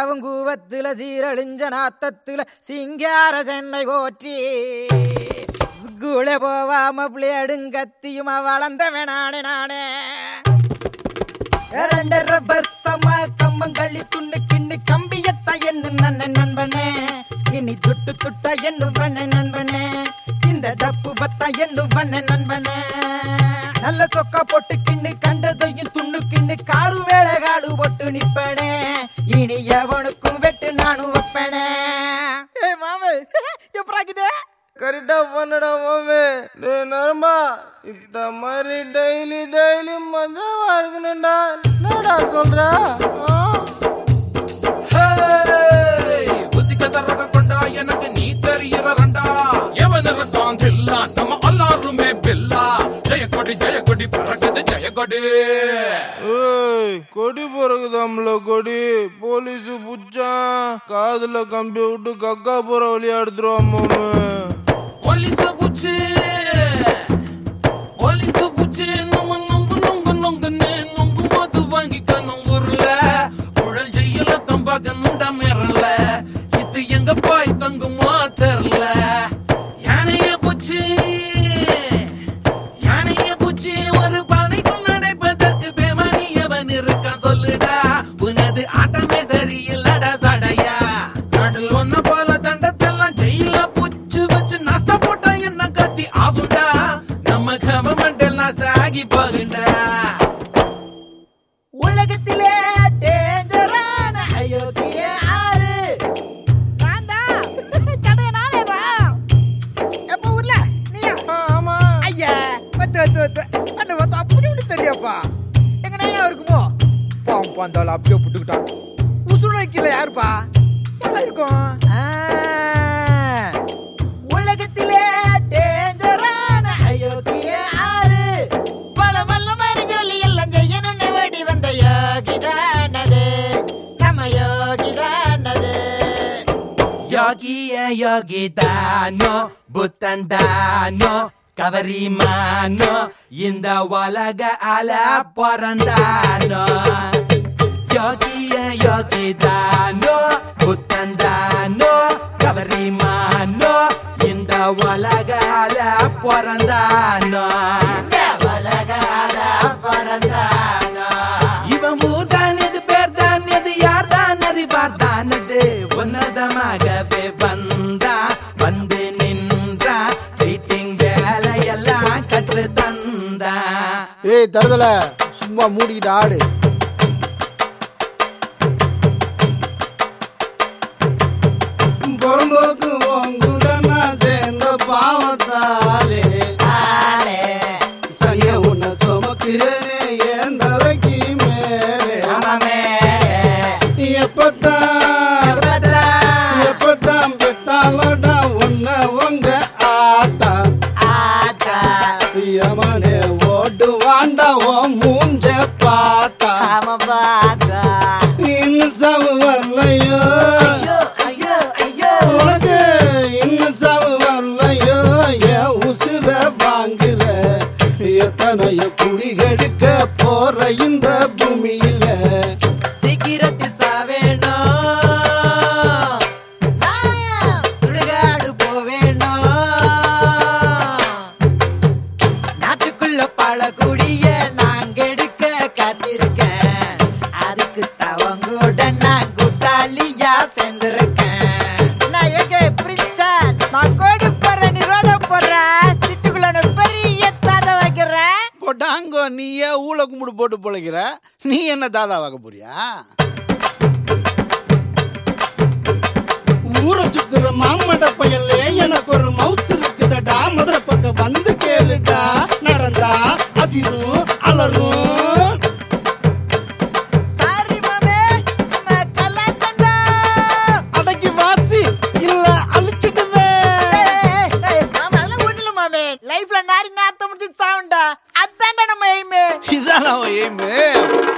சீராவும் கூவத்துல சீரழிஞ்ச நாத்தத்துல சிங்கார சென்னை போற்றி கூட போவாம பிள்ளையடுங்கத்தியுமா வளர்ந்தவன் நானே நானே இரண்டரை வருஷமா கம்மங்களி துண்ணு கிண்ணு கம்பியத்தா என்ன நன்ன நண்பனே இனி துட்டு துட்டா என்ன பண்ண நண்பனே இந்த தப்பு பத்தா என்ன பண்ண நண்பனே நல்ல சொக்கா போட்டு கிண்ணு கண்டதையும் துண்ணு கிண்ணு காடு வேலை காடு போட்டு நிப்பனே இனி எவனுக்கும் வெட்டு நானும் வைப்பனே ஏய் மாமே எப்படாக்குதே கரெக்டா பண்ணடா மாமே டேய் நர்மா இந்த மாதிரி டெய்லி டெய்லி மஜாவா இருக்கணும்டா என்னடா சொல்ற ஆ? புத்திக சரக கொண்டா எனக்கு நீ தெரியறண்டா எவன் இருக்கான் தில்லா நம்ம எல்லாருமே பில்லா ஜெயக்கொடி ஜெயக்கொடி பறக்குது ஜெயக்கொடி ஏய் கொடி பிறகுதாம்ல கொடி போலீஸ் புச்சான் காதுல கம்பி விட்டு கக்கா போற வழியா எடுத்துருவான் மாமே போலீஸ் பூச்சி போலீஸ் பூச்சி நம்ம நொங்கு நொங்கு நொங்குன்னு நொங்கும் போது வாங்கிக்கணும் ஊர்ல உழல் ஜெயில தம்பாக நுண்டா மேறல இது எங்க பாய் தங்குமா தெரியல யானைய பூச்சி யானைய பூச்சி ஒரு பானைக்குள் நடைப்பதற்கு பேமானி எவன் இருக்கான் சொல்லுடா உனது ஆட்டமே சரியில்லடா சடையா நாட்டில் ஒன்ன போல தண்டத்தெல்லாம் ஜெயில புச்சு வச்சு நாஸ்தா போட்டா என்ன கத்தி ஆகுண்டா நம்ம கவர்மெண்ட் எல்லாம் சாகி போகுண்டா உலகத்திலே டேஞ்சரான அயோக்கிய ஆறு நான்தா சடைய நானேதா எப்ப ஊர்ல நீயா ஆமா ஐயா வத்து வத்து வத்து அண்ணன் வத்து அப்படி இப்படி தெரியாப்பா எங்க நாயா இருக்குமோ பாவம் பாந்தாள் அப்படியே புட்டுக்கிட்டான் உசுறு வைக்கல யாருப்பா யாரா இருக்கும் ஆ, உலகத்திலே டேஞ்சரான அயோக்கிய ஆறு பல வல்ல மாதிரி சொல்லி எல்லாம் செய்யணும்னு வேடி வந்த யோகிதானது நம்ம யோகிதானது யோகிய யோகி தானோ புத்தன் தானோ கவரிமானோ இந்த உலக அல பிறந்தானோ யோகிய யோகி தானோ புத்தன் தானோ கவரிமானோ இந்த உலக அல பிறந்தானோ இவன் ஊர்தான் எது பேர் தான் எது யார் தான் அறிவார் தானது உன்னதமாகவே வந்தா வந்து நின்றா சீட்டிங் வேலையெல்லாம் கற்று தந்தா ஏய் தருதல சும்மா மூடிக்கிட்டு ஆடு பொறம்போக்கு உங்கூட நான் சேர்ந்த பாவத்தாலே சனிய உன்னை சுமக்கிறேனே என் தலைக்கு மேலே எப்பத்தான் எப்பத்தான் பெத்தாலடா உன்னை உங்க ஆத்தா யமனே ஓடு வாண்டா ஓ மூஞ்ச பார்த்தா இன்னும் சாவு வரலையோ ஐயோ ஐயோ உனக்கு இன்னும் சாவு வரலையோ என் உசுர வாங்குற எத்தனைய குடிகெடுக்க போற இந்த பூமியில சீக்கிரத்தில் சாவேணும் நான் சுடுகாடு போவேணும் நாட்டுக்குள்ள பல குடிய நான் கெடுக்க காத்திருக்கேன் அதுக்கு தவங்கூட நான் கூட்டாளியா சேர்ந்திருக்கேன் நான் எங்க பிரிச்சா நான் கோடி போறேன் நீ ரோட போற சிட்டுக்குள்ள நான் பெரிய தாத வைக்கிறேன் போட்டாங்கோ நீ ஏன் ஊழ கும்பிடு போட்டு பொழைக்கிற நீ என்ன தாதா வாக்க போறியா ஊரை சுத்துற மாமட பயலே எனக்கு ஒரு மவுஸ் இருக்குதடா மதுரை பக்கம் வந்து கேளுடா நடந்தா அதிரும் அலரும் சாரி மாமே சும்மா கலாச்சண்டா அடக்கி வாசி இல்ல அழிச்சிடுவேன் மாமா அதெல்லாம் ஒண்ணு இல்ல மாமே லைஃப்ல நாரி நாத்த முடிச்சு சாவுண்டா அதான்டா நம்ம எய்மே இதான் அவன் எய்மு